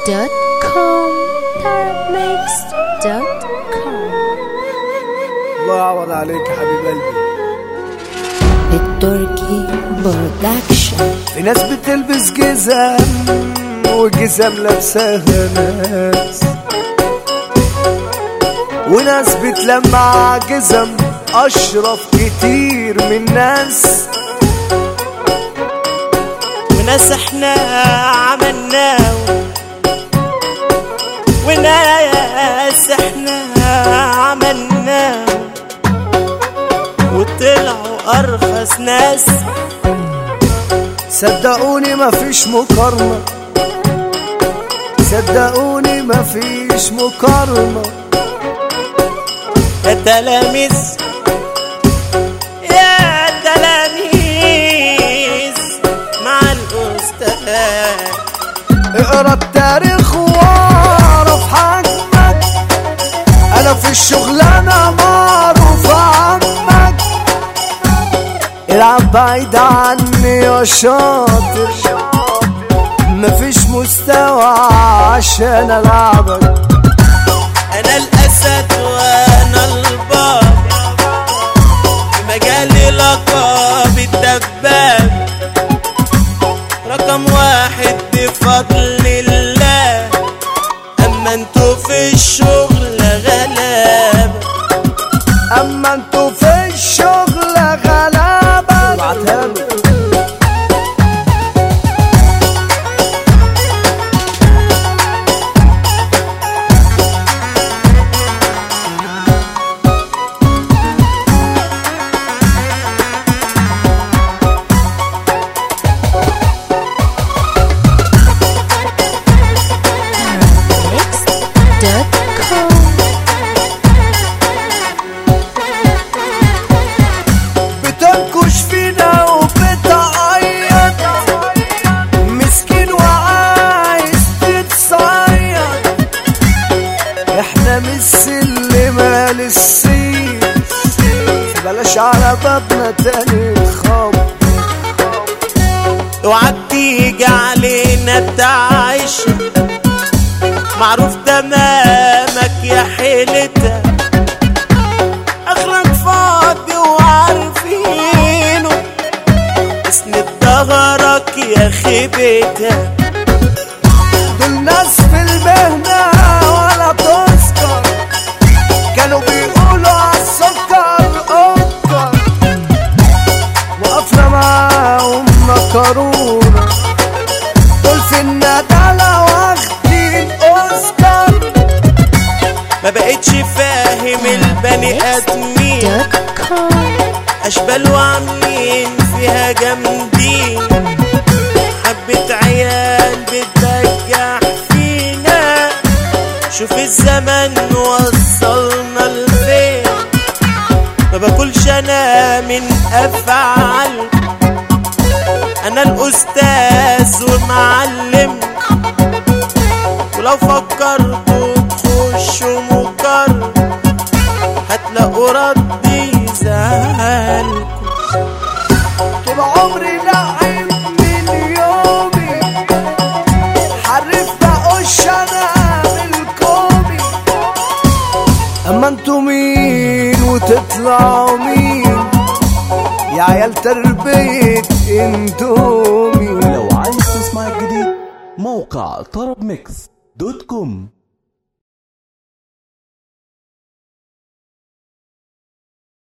tarabmix.com tarabmix.com الله يعوض عليك يا حبيب قلبي التركي برودكشن في ناس بتلبس جزم وجزم لابساها ناس وناس بتلمع جزم اشرف كتير من ناس وناس احنا عملناه وناس احنا عملناه وطلعوا ارخص ناس صدقوني مفيش مقارنة صدقوني مفيش مقارنة يا تلاميذ يا تلاميذ مع الاستاذ اقرا التاريخ واعرف حجمك انا في الشغلانه معروف عنك العب بعيد عني يا شاطر مفيش مستوى عشان العبك انا الاسد وانا الباب في مجالي لقب الدباب رقم واحد بفضل الله اما انتوا في الشغل غلابه اما انتوا في الشغل غلابه ابعتها له tarabmix.com بتنكش فينا وبتعيط مسكين وعايز تتصيد احنا مش سلمة للسيد بلاش على بابنا تاني تخبط اوعى تيجي علينا تعيش معروف تمامك يا حيلتها اخرك فاضي وعارفينه اسند ظهرك يا خيبتها دول ناس في المهنة ولا تذكر كانوا بيقولوا عالسكر أكر وقفنا معاهم مكرونة دول في الندالة واخدين أوسكار ما بقتش فاهم البني ادمين com اشبال وعاملين فيها جامدين حبة عيال بتبجح فينا شوف الزمن وصلنا لفين ما باكلش انا من افعال انا الاستاذ والمعلم ولو فكرتوا تخشوا مقر هتلاقوا ردي زعلكم طول عمري لعب من يومي حرف بقوش انا بالكومي اما انتوا مين وتطلعوا مين يا عيال تربية اندومي لو عايز تسمع الجديد موقع طرب ميكس دوت كوم